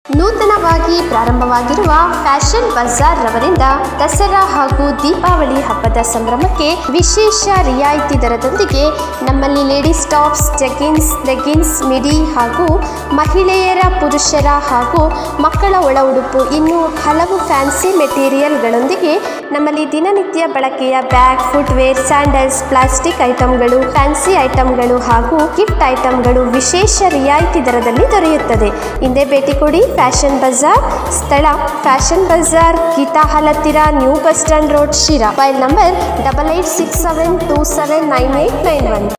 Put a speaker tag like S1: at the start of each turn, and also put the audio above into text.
S1: ನೂತನವಾಗಿ ಪ್ರಾರಂಭವಾಗಿರುವ fashion bazaar ರವರಿಂದ ದಸರಾ ಹಾಗೂ ದೀಪಾವಳಿ ಹಬ್ಬದ ಸಂಭ್ರಮಕ್ಕೆ ವಿಶೇಷ ರಿಯಾಯಿತಿ ದರದೊಂದಿಗೆ ನಮ್ಮಲ್ಲಿ ಲೇಡೀಸ್ ಟಾಪ್ಸ್ ಜಗಿನ್ಸ್ ಲೆಗಿನ್ಸ್ ಮಿಡಿ ಹಾಗೂ ಮಹಿಳೆಯರ ಪುರುಷರ ಹಾಗೂ ಮಕ್ಕಳ ಒಳ ಉಡುಪು ಇನ್ನೂ ಹಲವು ಫ್ಯಾನ್ಸಿ ಮೆಟೀರಿಯಲ್ಗಳೊಂದಿಗೆ ನಮ್ಮಲ್ಲಿ ದಿನನಿತ್ಯ ಬಳಕೆಯ ಬ್ಯಾಗ್ ಫುಟ್ವೇರ್ ಸ್ಯಾಂಡಲ್ಸ್ ಪ್ಲಾಸ್ಟಿಕ್ ಐಟಂಗಳು ಫ್ಯಾನ್ಸಿ ಐಟಂಗಳು ಹಾಗೂ ಗಿಫ್ಟ್ ಐಟಂಗಳು ವಿಶೇಷ ರಿಯಾಯಿತಿ ದರದಲ್ಲಿ ದೊರೆಯುತ್ತದೆ ಹಿಂದೆ ಭೇಟಿ ಕೊಡಿ ಫ್ಯಾಷನ್ ಬಜಾರ್ ಸ್ಥಳ ಫ್ಯಾಷನ್ ಬಜಾರ್ ಗೀತಾ ಹಾಲ್ ಹತ್ತಿರ new bus stand road Sira mobile number double eight six seven two seven nine eight nine one